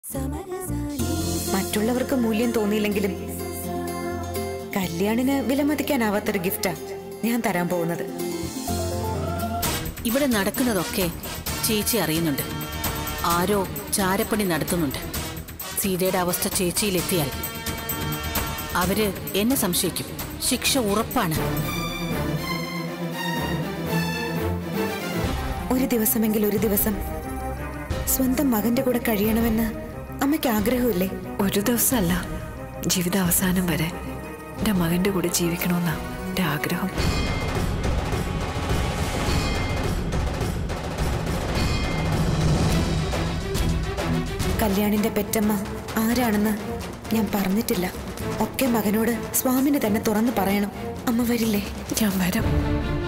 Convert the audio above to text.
മറ്റുള്ളവർക്ക് മൂല്യം തോന്നിയില്ലെങ്കിലും കല്യാണിന് വിലമതിക്കാനാവാത്തൊരു ഗിഫ്റ്റാ ഞാൻ തരാൻ പോകുന്നത് ഇവിടെ നടക്കുന്നതൊക്കെ ചേച്ചി അറിയുന്നുണ്ട് ആരോ ചാരപ്പണി നടത്തുന്നുണ്ട് സീതയുടെ അവസ്ഥ ചേച്ചിയിലെത്തിയാൽ അവര് എന്നെ സംശയിക്കും ശിക്ഷ ഉറപ്പാണ് ഒരു ദിവസമെങ്കിൽ ഒരു ദിവസം സ്വന്തം മകന്റെ കൂടെ കഴിയണമെന്ന് അമ്മയ്ക്ക് ആഗ്രഹമില്ലേ ഒരു ദിവസമല്ല ജീവിതാവസാനം വരെ എൻ്റെ മകൻ്റെ കൂടെ ജീവിക്കണമെന്നാ എൻ്റെ ആഗ്രഹം കല്യാണിന്റെ പെറ്റമ്മ ആരാണെന്ന് ഞാൻ പറഞ്ഞിട്ടില്ല ഒക്കെ മകനോട് സ്വാമിന് തന്നെ തുറന്നു പറയണം അമ്മ വരില്ലേ ഞാൻ വരാം